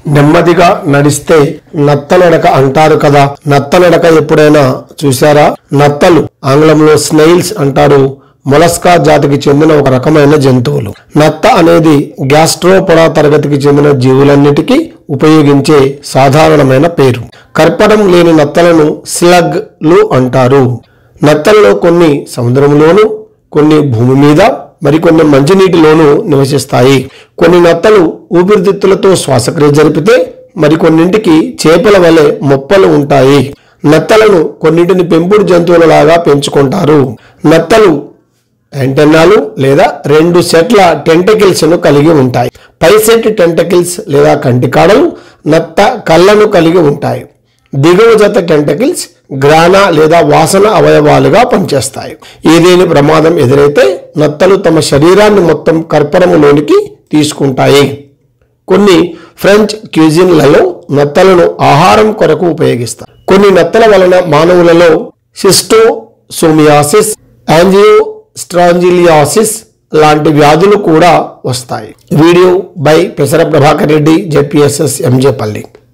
నెమ్మదిగా నడిస్తే నత్తనడక అంటారు కదా నత్తనడక ఎప్పుడైనా చూసారా నత్తలు ఆంగ్లంలో స్నెయిల్స్ అంటారు మొలస్కా జాతికి చెందిన ఒక రకమైన జంతువులు నత్త అనేది గ్యాస్ట్రోపొడా తరగతికి చెందిన జీవులన్నిటికీ ఉపయోగించే సాధారణమైన పేరు కర్పడం లేని నత్తలను స్లగ్లు అంటారు నత్తలలో కొన్ని సముద్రంలోను కొన్ని భూమి మీద మరికొన్ని మంచినీటిలోనూ నివసిస్తాయి కొన్ని నత్తలు ఊపిరితిత్తులతో శ్వాసక్రియ జరిపితే మరికొన్నింటికి చేపల వలె మొప్పలు ఉంటాయి నత్తలను కొన్నింటిని పెంపుడు జంతువులలాగా పెంచుకుంటారు నత్తలు యాంటెన్నాలు లేదా రెండు సెట్ల టెంటకిల్స్ ను కలిగి ఉంటాయి పై సెట్ టెంటకిల్స్ లేదా కంటికాడలు నత్త కళ్ళను కలిగి ఉంటాయి దిగువ జత టెంటకిల్స్ గ్రాన లేదా వాసన అవయవాలుగా పనిచేస్తాయి ఏదేని ప్రమాదం ఎదురైతే నత్తలు తమ శరీరాన్ని మొత్తం కర్పరములోనికి తీసుకుంటాయి కొన్ని ఫ్రెంచ్ క్యూజిన్లలో నత్తలను ఆహారం కొరకు ఉపయోగిస్తారు కొన్ని నత్తల వలన మానవులలో సిస్టోసోమియాసిస్ యాంజియో స్ట్రాంజిలియాసిస్ లాంటి వ్యాధులు కూడా వస్తాయి వీడియో బై పెసర ప్రభాకర్ రెడ్డి జెడ్పిఎస్ఎస్ ఎంజేపల్లి